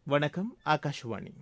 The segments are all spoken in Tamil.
வணக்கம் ஆகாஷவாணி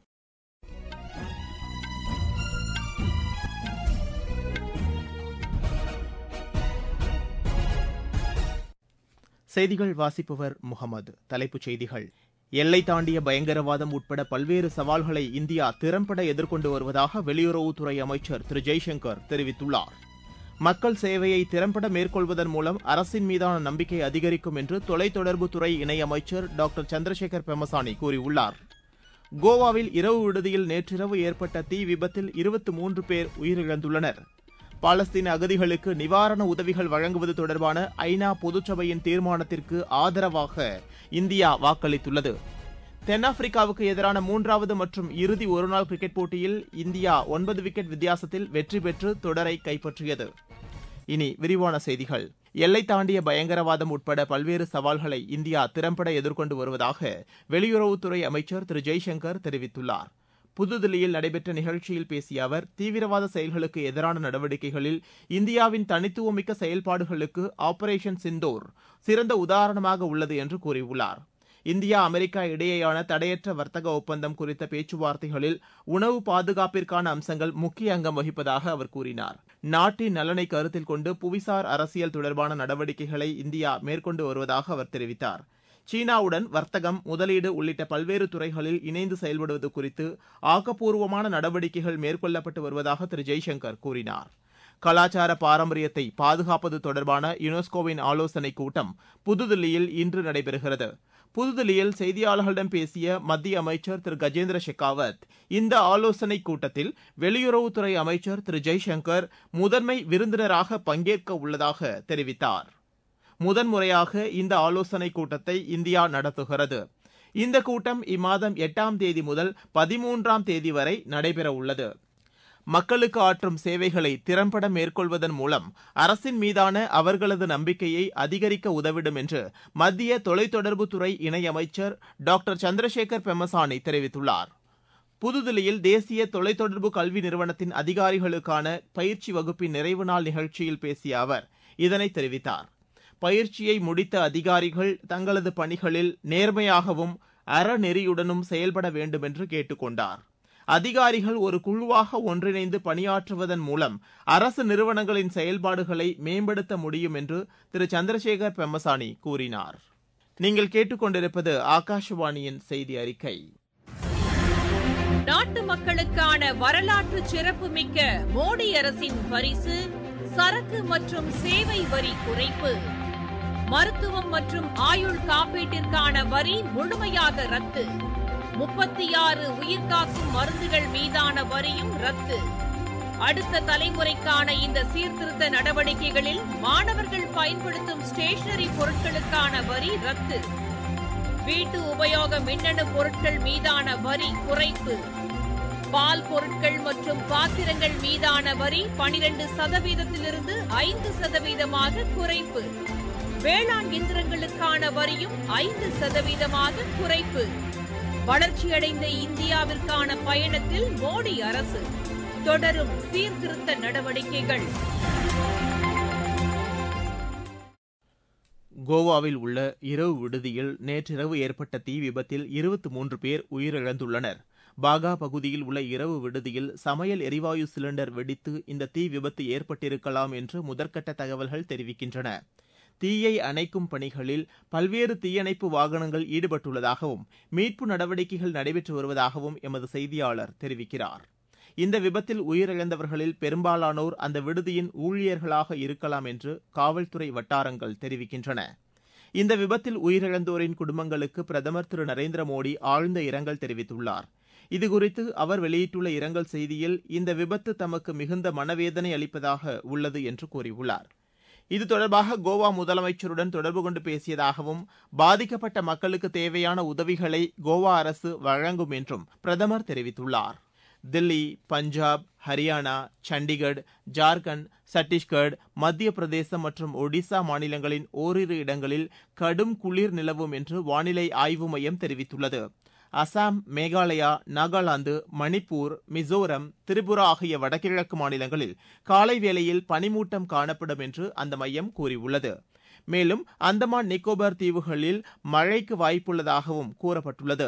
செய்திகள் வாசிப்பவர் முகமது தலைப்புச் செய்திகள் எல்லை தாண்டிய பயங்கரவாதம் உட்பட பல்வேறு சவால்களை இந்தியா திறம்பட எதிர்கொண்டு வருவதாக வெளியுறவுத்துறை அமைச்சர் திரு ஜெய்சங்கர் தெரிவித்துள்ளார் மக்கள் சேவையை திறம்பட மேற்கொள்வதன் மூலம் அரசின் மீதான நம்பிக்கை அதிகரிக்கும் என்று தொலைத்தொடர்புத்துறை இணையமைச்சர் டாக்டர் சந்திரசேகர் பெமசானி கூறியுள்ளார் கோவாவில் இரவு விடுதியில் நேற்றிரவு ஏற்பட்ட தீ விபத்தில் இருபத்தி மூன்று பேர் உயிரிழந்துள்ளனர் பாலஸ்தீன அகதிகளுக்கு நிவாரண உதவிகள் வழங்குவது தொடர்பான ஐநா பொதுச்சபையின் தீர்மானத்திற்கு ஆதரவாக இந்தியா வாக்களித்துள்ளது தென்னாப்பிரிக்காவுக்கு எதிரான மூன்றாவது மற்றும் இறுதி ஒருநாள் கிரிக்கெட் போட்டியில் இந்தியா ஒன்பது விக்கெட் வித்தியாசத்தில் வெற்றி பெற்று தொடரை கைப்பற்றியது இனி விரிவான செய்திகள் எல்லை தாண்டிய பயங்கரவாதம் உட்பட பல்வேறு சவால்களை இந்தியா திறம்பட எதிர்கொண்டு வருவதாக வெளியுறவுத்துறை அமைச்சர் திரு ஜெய்சங்கர் தெரிவித்துள்ளார் புதுதில்லியில் நடைபெற்ற நிகழ்ச்சியில் பேசிய அவர் தீவிரவாத செயல்களுக்கு எதிரான நடவடிக்கைகளில் இந்தியாவின் தனித்துவமிக்க செயல்பாடுகளுக்கு ஆபரேஷன் சிந்தூர் சிறந்த உதாரணமாக உள்ளது என்று கூறியுள்ளார் இந்தியா அமெரிக்கா இடையேயான தடையற்ற வர்த்தக ஒப்பந்தம் குறித்த பேச்சுவார்த்தைகளில் உணவு பாதுகாப்பிற்கான அம்சங்கள் முக்கிய அங்கம் வகிப்பதாக அவர் கூறினார் நாட்டின் நலனை கருத்தில் கொண்டு புவிசார் அரசியல் தொடர்பான நடவடிக்கைகளை இந்தியா மேற்கொண்டு வருவதாக அவர் தெரிவித்தார் சீனாவுடன் வர்த்தகம் முதலீடு உள்ளிட்ட பல்வேறு துறைகளில் இணைந்து செயல்படுவது குறித்து ஆக்கப்பூர்வமான நடவடிக்கைகள் மேற்கொள்ளப்பட்டு வருவதாக திரு ஜெய்சங்கர் கூறினார் கலாச்சார பாரம்பரியத்தை பாதுகாப்பது தொடர்பான யுனெஸ்கோவின் ஆலோசனைக் கூட்டம் புதுதில்லியில் இன்று நடைபெறுகிறது புதுதில்லியில் செய்தியாளர்களிடம் பேசிய மத்திய அமைச்சர் திரு கஜேந்திர ஷெகாவத் இந்த ஆலோசனைக் கூட்டத்தில் வெளியுறவுத்துறை அமைச்சர் திரு ஜெய்சங்கர் முதன்மை விருந்தினராக பங்கேற்க உள்ளதாக தெரிவித்தார் முதன்முறையாக இந்த ஆலோசனைக் கூட்டத்தை இந்தியா நடத்துகிறது இந்த கூட்டம் இம்மாதம் எட்டாம் தேதி முதல் பதிமூன்றாம் தேதி வரை நடைபெறவுள்ளது மக்களுக்கு ஆற்றும் சேவைகளை திறம்பட மேற்கொள்வதன் மூலம் அரசின் மீதான அவர்களது நம்பிக்கையை அதிகரிக்க உதவிடும் என்று மத்திய தொலைத்தொடர்புத்துறை இணையமைச்சர் டாக்டர் சந்திரசேகர் பெமசானி தெரிவித்துள்ளார் புதுதில்லியில் தேசிய தொலைத்தொடர்பு கல்வி நிறுவனத்தின் அதிகாரிகளுக்கான பயிற்சி வகுப்பின் நிறைவு நாள் நிகழ்ச்சியில் பேசிய அவர் இதனை தெரிவித்தார் பயிற்சியை முடித்த அதிகாரிகள் தங்களது பணிகளில் நேர்மையாகவும் அறநெறியுடனும் செயல்பட வேண்டும் என்று கேட்டுக் கொண்டார் அதிகாரிகள் ஒரு குழுவாக ஒன்றிணைந்து பணியாற்றுவதன் மூலம் அரசு நிறுவனங்களின் செயல்பாடுகளை மேம்படுத்த முடியும் என்று திரு சந்திரசேகர் பெம்மசானி கூறினார் நீங்கள் கேட்டுக்கொண்டிருப்பது ஆகாஷவாணியின் செய்தி அறிக்கை நாட்டு மக்களுக்கான வரலாற்று சிறப்புமிக்க மோடி அரசின் பரிசு சரக்கு மற்றும் சேவை வரி குறைப்பு மருத்துவம் மற்றும் ஆயுள் காப்பீட்டிற்கான வரி முழுமையாக ரத்து முப்பத்தி ஆறு உயிர்காக்கும் மருந்துகள் மீதான வரியும் ரத்து அடுத்த தலைமுறைக்கான இந்த சீர்திருத்த நடவடிக்கைகளில் மாணவர்கள் பயன்படுத்தும் ஸ்டேஷனரி பொருட்களுக்கான வரி ரத்து வீட்டு உபயோக மின்னணு பொருட்கள் மீதான வரி குறைப்பு பால் பொருட்கள் மற்றும் பாத்திரங்கள் மீதான வரி பனிரெண்டு சதவீதத்திலிருந்து ஐந்து சதவீதமாக குறைப்பு வேளாண் இயந்திரங்களுக்கான வரியும் ஐந்து சதவீதமாக குறைப்பு வளர்ச்சியடைந்த இந்தியாவிற்கான பயணத்தில் மோடி அரசு தொடரும் சீர்திருத்த நடவடிக்கைகள் கோவாவில் உள்ள இரவு விடுதியில் நேற்றிரவு ஏற்பட்ட தீ விபத்தில் இருபத்தி மூன்று பேர் உயிரிழந்துள்ளனர் பாகா பகுதியில் உள்ள இரவு விடுதியில் சமையல் எரிவாயு சிலிண்டர் வெடித்து இந்த தீ விபத்து ஏற்பட்டிருக்கலாம் என்று முதற்கட்ட தகவல்கள் தெரிவிக்கின்றன தீயை அணைக்கும் பணிகளில் பல்வேறு தீயணைப்பு வாகனங்கள் ஈடுபட்டுள்ளதாகவும் மீட்பு நடவடிக்கைகள் நடைபெற்று வருவதாகவும் எமது செய்தியாளர் தெரிவிக்கிறார் இந்த விபத்தில் உயிரிழந்தவர்களில் பெரும்பாலானோர் அந்த விடுதியின் ஊழியர்களாக இருக்கலாம் என்று காவல்துறை வட்டாரங்கள் தெரிவிக்கின்றன இந்த விபத்தில் உயிரிழந்தோரின் குடும்பங்களுக்கு பிரதமர் திரு நரேந்திர மோடி ஆழ்ந்த இரங்கல் தெரிவித்துள்ளார் இதுகுறித்து அவர் வெளியிட்டுள்ள இரங்கல் செய்தியில் இந்த விபத்து தமக்கு மிகுந்த மனவேதனை அளிப்பதாக உள்ளது என்று கூறியுள்ளார் இது தொடர்பாக கோவா முதலமைச்சருடன் தொடர்பு கொண்டு பேசியதாகவும் பாதிக்கப்பட்ட மக்களுக்கு தேவையான உதவிகளை கோவா அரசு வழங்கும் என்றும் பிரதமர் தெரிவித்துள்ளார் தில்லி பஞ்சாப் ஹரியானா சண்டிகர் ஜார்க்கண்ட் சத்தீஸ்கர் மத்திய பிரதேசம் மற்றும் ஒடிசா மாநிலங்களின் ஓரிரு இடங்களில் கடும் குளிர் நிலவும் என்று வானிலை ஆய்வு மையம் தெரிவித்துள்ளது அசாம் மேகாலயா நாகாலாந்து மணிப்பூர் மிசோரம் திரிபுரா ஆகிய வடகிழக்கு மாநிலங்களில் காலை வேளையில் பனிமூட்டம் காணப்படும் என்று அந்த மையம் கூறியுள்ளது மேலும் அந்தமான் நிக்கோபார் தீவுகளில் மழைக்கு வாய்ப்புள்ளதாகவும் கூறப்பட்டுள்ளது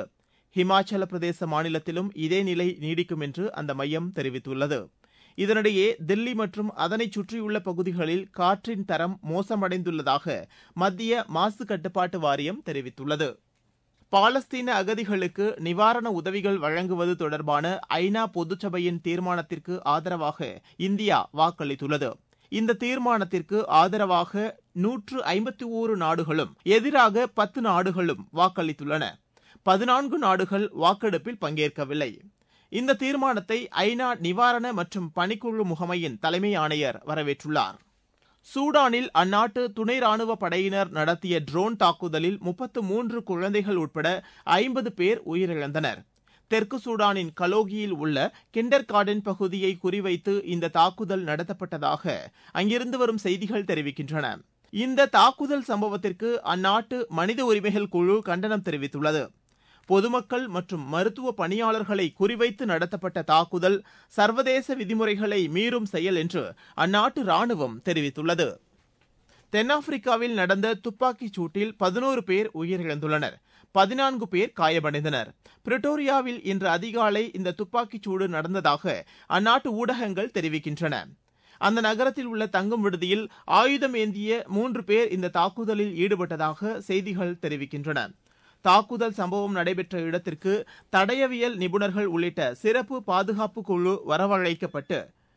ஹிமாச்சல பிரதேச மாநிலத்திலும் இதே நிலை நீடிக்கும் என்று அந்த மையம் தெரிவித்துள்ளது இதனிடையே தில்லி மற்றும் அதனை சுற்றியுள்ள பகுதிகளில் காற்றின் தரம் மோசமடைந்துள்ளதாக மத்திய மாசு கட்டுப்பாட்டு வாரியம் தெரிவித்துள்ளது பாலஸ்தீன அகதிகளுக்கு நிவாரண உதவிகள் வழங்குவது தொடர்பான ஐநா பொதுச்சபையின் தீர்மானத்திற்கு ஆதரவாக இந்தியா வாக்களித்துள்ளது இந்த தீர்மானத்திற்கு ஆதரவாக நூற்று ஐம்பத்தி ஓரு நாடுகளும் எதிராக பத்து நாடுகளும் வாக்களித்துள்ளன பதினான்கு நாடுகள் வாக்கெடுப்பில் பங்கேற்கவில்லை இந்த தீர்மானத்தை ஐநா நிவாரண மற்றும் பணிக்குழு முகமையின் தலைமை ஆணையர் வரவேற்றுள்ளார் சூடானில் அந்நாட்டு துணை ராணுவ படையினர் நடத்திய ட்ரோன் தாக்குதலில் முப்பத்து மூன்று குழந்தைகள் உட்பட ஐம்பது பேர் உயிரிழந்தனர் தெற்கு சூடானின் கலோகியில் உள்ள கிண்டர் கார்டன் பகுதியை குறிவைத்து இந்த தாக்குதல் நடத்தப்பட்டதாக அங்கிருந்து வரும் செய்திகள் தெரிவிக்கின்றன இந்த தாக்குதல் சம்பவத்திற்கு அந்நாட்டு மனித உரிமைகள் குழு கண்டனம் தெரிவித்துள்ளது பொதுமக்கள் மற்றும் மருத்துவ பணியாளர்களை குறிவைத்து நடத்தப்பட்ட தாக்குதல் சர்வதேச விதிமுறைகளை மீறும் செயல் என்று அந்நாட்டு ராணுவம் தெரிவித்துள்ளது தென்னாப்பிரிக்காவில் நடந்த துப்பாக்கிச் சூட்டில் பதினோரு பேர் உயிரிழந்துள்ளனர் பதினான்கு பேர் காயமடைந்தனர் பிரிட்டோரியாவில் இன்று அதிகாலை இந்த துப்பாக்கிச் சூடு நடந்ததாக அந்நாட்டு ஊடகங்கள் தெரிவிக்கின்றன அந்த நகரத்தில் உள்ள தங்கும் விடுதியில் ஆயுதம் ஏந்திய மூன்று பேர் இந்த தாக்குதலில் ஈடுபட்டதாக செய்திகள் தெரிவிக்கின்றன தாக்குதல் சம்பவம் நடைபெற்ற இடத்திற்கு தடயவியல் நிபுணர்கள் உள்ளிட்ட சிறப்பு பாதுகாப்பு குழு வரவழைக்கப்பட்டு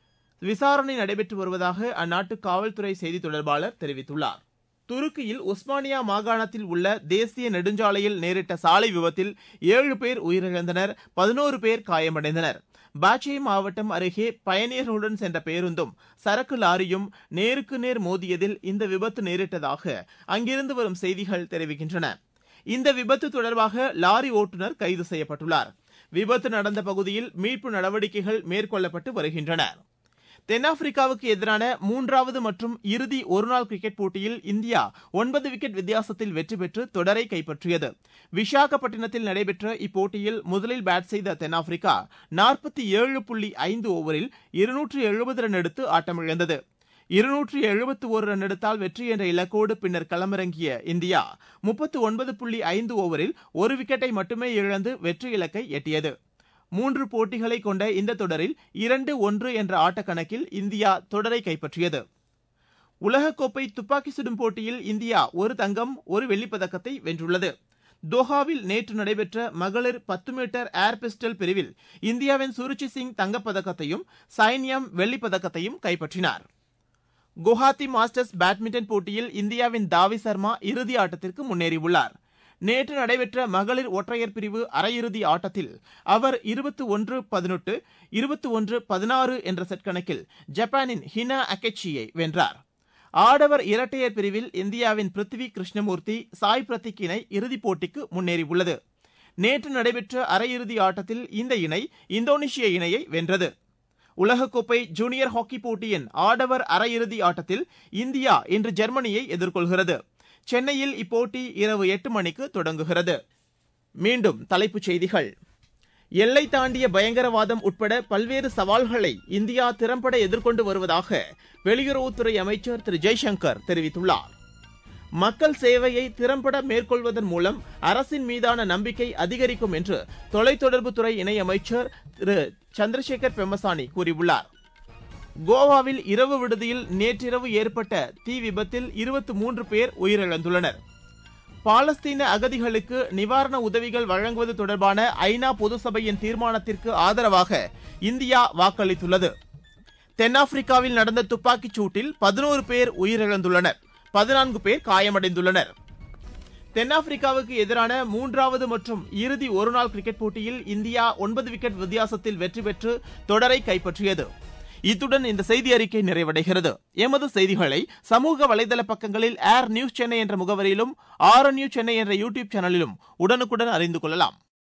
விசாரணை நடைபெற்று வருவதாக அந்நாட்டு காவல்துறை செய்தி தொடர்பாளர் தெரிவித்துள்ளார் துருக்கியில் உஸ்மானியா மாகாணத்தில் உள்ள தேசிய நெடுஞ்சாலையில் நேரிட்ட சாலை விபத்தில் ஏழு பேர் உயிரிழந்தனர் பதினோரு பேர் காயமடைந்தனர் பாச்சே மாவட்டம் அருகே பயணியர்களுடன் சென்ற பேருந்தும் சரக்கு லாரியும் நேருக்கு நேர் மோதியதில் இந்த விபத்து நேரிட்டதாக அங்கிருந்து வரும் செய்திகள் தெரிவிக்கின்றன இந்த விபத்து தொடர்பாக லாரி ஓட்டுநர் கைது செய்யப்பட்டுள்ளார் விபத்து நடந்த பகுதியில் மீட்பு நடவடிக்கைகள் மேற்கொள்ளப்பட்டு வருகின்றன தென்னாப்பிரிக்காவுக்கு எதிரான மூன்றாவது மற்றும் இறுதி ஒருநாள் கிரிக்கெட் போட்டியில் இந்தியா ஒன்பது விக்கெட் வித்தியாசத்தில் வெற்றி பெற்று தொடரை கைப்பற்றியது விசாகப்பட்டினத்தில் நடைபெற்ற இப்போட்டியில் முதலில் பேட் செய்த தென்னாப்பிரிக்கா நாற்பத்தி ஏழு புள்ளி ஐந்து ஓவரில் இருநூற்று எழுபது ரன் எடுத்து ஆட்டமிழந்தது இருநூற்று எழுபத்து ஒரு ரன் எடுத்தால் வெற்றி என்ற இலக்கோடு பின்னர் களமிறங்கிய இந்தியா முப்பத்து ஒன்பது புள்ளி ஐந்து ஓவரில் ஒரு விக்கெட்டை மட்டுமே இழந்து வெற்றி இலக்கை எட்டியது மூன்று போட்டிகளை கொண்ட இந்த தொடரில் இரண்டு ஒன்று என்ற ஆட்டக்கணக்கில் இந்தியா தொடரை கைப்பற்றியது உலகக்கோப்பை துப்பாக்கி சுடும் போட்டியில் இந்தியா ஒரு தங்கம் ஒரு வெள்ளிப்பதக்கத்தை வென்றுள்ளது தோஹாவில் நேற்று நடைபெற்ற மகளிர் பத்து மீட்டர் ஏர் பிஸ்டல் பிரிவில் இந்தியாவின் சுருச்சி சிங் தங்கப்பதக்கத்தையும் சைன்யம் வெள்ளிப்பதக்கத்தையும் கைப்பற்றினார் குவஹாத்தி மாஸ்டர்ஸ் பேட்மிண்டன் போட்டியில் இந்தியாவின் தாவி சர்மா இறுதி ஆட்டத்திற்கு முன்னேறியுள்ளார் நேற்று நடைபெற்ற மகளிர் ஒற்றையர் பிரிவு அரையிறுதி ஆட்டத்தில் அவர் இருபத்தி ஒன்று பதினெட்டு இருபத்தி ஒன்று பதினாறு என்ற செட் கணக்கில் ஜப்பானின் ஹினா அகெச்சியை வென்றார் ஆடவர் இரட்டையர் பிரிவில் இந்தியாவின் பிருத்வி கிருஷ்ணமூர்த்தி சாய் பிரத்திக் இணை இறுதிப் போட்டிக்கு முன்னேறியுள்ளது நேற்று நடைபெற்ற அரையிறுதி ஆட்டத்தில் இந்த இணை இந்தோனேஷிய இணையை வென்றது உலகக்கோப்பை ஜூனியர் ஹாக்கி போட்டியின் ஆடவர் அரையிறுதி ஆட்டத்தில் இந்தியா இன்று ஜெர்மனியை எதிர்கொள்கிறது சென்னையில் இப்போட்டி இரவு எட்டு மணிக்கு தொடங்குகிறது மீண்டும் தலைப்புச் செய்திகள் எல்லை தாண்டிய பயங்கரவாதம் உட்பட பல்வேறு சவால்களை இந்தியா திறம்பட எதிர்கொண்டு வருவதாக வெளியுறவுத்துறை அமைச்சர் திரு ஜெய்சங்கர் தெரிவித்துள்ளார் மக்கள் சேவையை திறம்பட மேற்கொள்வதன் மூலம் அரசின் மீதான நம்பிக்கை அதிகரிக்கும் என்று தொலைத்தொடர்புத்துறை இணையமைச்சர் திரு சந்திரசேகர் பெம்மசானி கூறியுள்ளார் கோவாவில் இரவு விடுதியில் நேற்றிரவு ஏற்பட்ட தீ விபத்தில் இருபத்தி மூன்று பேர் உயிரிழந்துள்ளனர் பாலஸ்தீன அகதிகளுக்கு நிவாரண உதவிகள் வழங்குவது தொடர்பான ஐநா பொதுசபையின் தீர்மானத்திற்கு ஆதரவாக இந்தியா வாக்களித்துள்ளது தென்னாப்பிரிக்காவில் நடந்த துப்பாக்கிச் சூட்டில் பதினோரு பேர் உயிரிழந்துள்ளனர் பதினான்கு பேர் காயமடைந்துள்ளனர் தென்னாப்பிரிக்காவுக்கு எதிரான மூன்றாவது மற்றும் இறுதி ஒருநாள் கிரிக்கெட் போட்டியில் இந்தியா ஒன்பது விக்கெட் வித்தியாசத்தில் வெற்றி பெற்று தொடரை கைப்பற்றியது இத்துடன் இந்த செய்தி அறிக்கை நிறைவடைகிறது எமது செய்திகளை சமூக வலைதள பக்கங்களில் ஏர் நியூஸ் சென்னை என்ற முகவரியிலும் ஆர் நியூஸ் சென்னை என்ற யூடியூப் சேனலிலும் உடனுக்குடன் அறிந்து கொள்ளலாம்